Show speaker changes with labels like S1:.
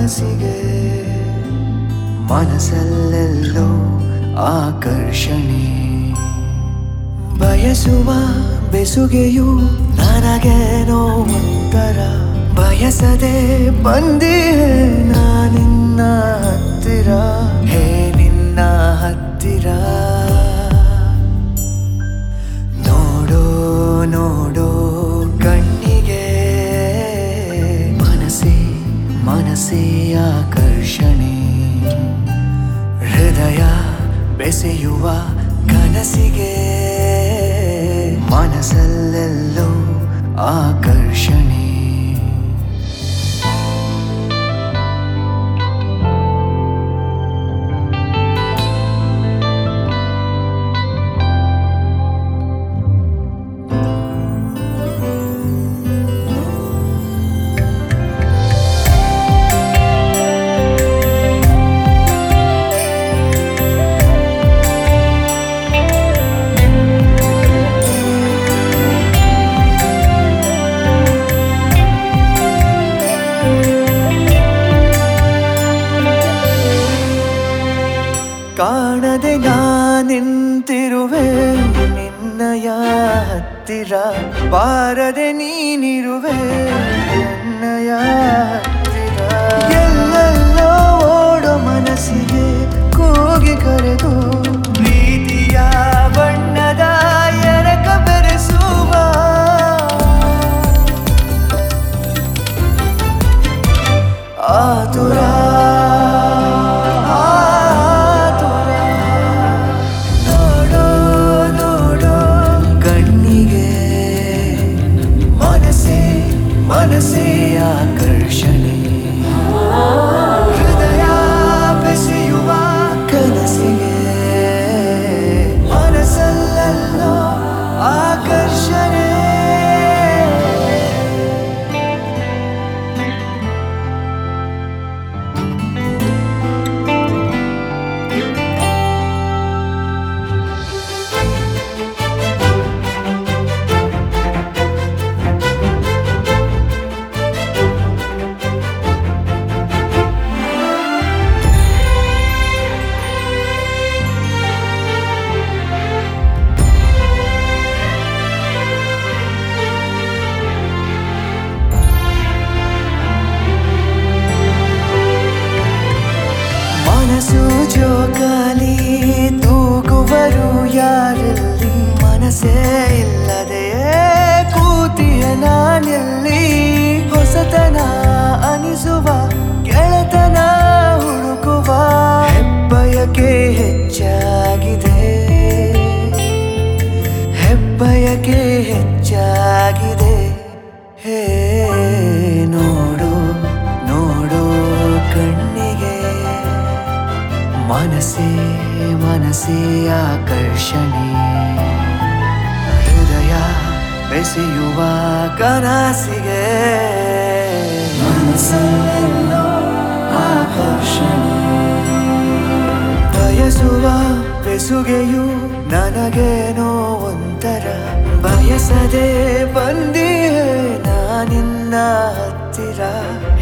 S1: ಕನಸಿಗೆ ಮನಸ್ಸಲ್ಲೆಲ್ಲೋ ಆಕರ್ಷಣೆ ಬಯಸುವ ಬೆಸುಗೆಯು ನನಗೇನೋ ಒಂಥರ ಬಯಸದೆ ಬಂದಿಯೇ ನಾನಿನ್ನ ಹತ್ತಿರ ಹೇ ನಿನ್ನ ಹತ್ತಿರ ನೋಡೋ ನೋಡೋ ಕಣ್ಣಿಗೆ ಮನಸ್ಸೇ ಮನಸ್ಸೇ ಆಕರ್ಷಣೆ ಹೃದಯ ಬೆಸೆಯುವ ಕನಸಿಗೆ ಮನಸ್ಸಲ್ಲೆಲ್ಲೋ ಆಕರ್ಷಣೆ ಕಾಣದೆ ನಿಂತಿರುವೆ ನಿನ್ನಯ ಹತ್ತಿರ ಬಾರದೆ ನೀನಿರುವೆ ನನ್ನಯ ಹತ್ತಿರ ಎಲ್ಲೆಲ್ಲೋ ಓಡೋ ಮನಸ್ಸಿಗೆ ಕೂಗಿ ಕರೆದು ಪ್ರೀತಿಯ ಬಣ್ಣದ ಎರಕ ಬೆರೆಸುವ ಆತುರ ಆತುರ ನೋಡೋ ನೋಡೋ ಕಣ್ಣಿಗೆ ಮನಸ್ಸೇ ಮನಸ್ಸೇ ಆಕರ್ಷಣೆ ಹೃದಯ ಬೆಸೆಯುವ ಕನಸಿಗೆ ಮನಸ್ಸಲ್ಲೆಲ್ಲೋ ಆಕರ್ಷಣೆ ಮನಸ್ಸು ಜೋಕಾಲಿ ತೂಗುವರು ಯಾರಲ್ಲಿ ಮನಸ್ಸೇ ಇಲ್ಲದೆಯೇ ಕೂತಿಯ ನಾನೆಲ್ಲಿ ಹೊಸತನ ಅನಿಸುವ ಗೆಳತನ ಹುಡುಕುವ ಹೆಬ್ಬಯಕೆ ಹೆಚ್ಚಾಗಿದೆ ಹೆಬ್ಬಯಕೆ ಹೆಚ್ಚಾಗಿದೆ ಹೇ ನೋಡು ನೋಡು ಕಣ್ಣಿಗೆ ಮನಸ್ಸೇ ಮನಸ್ಸೇ ಆಕರ್ಷಣೆ ಹೃದಯ ಬೆಸೆಯುವ ಕನಸಿಗೆ ಮನಸ್ಸಲ್ಲೆಲ್ಲೋ ಆಕರ್ಷಣೆ ಬಯಸುವ ಬೆಸುಗೆಯು ನನಗೇನೋ ಒಂಥರ ಬಯಸದೆ ಬಂದಿಯೇ ನಾನಿನ್ನ ಹತ್ತಿರ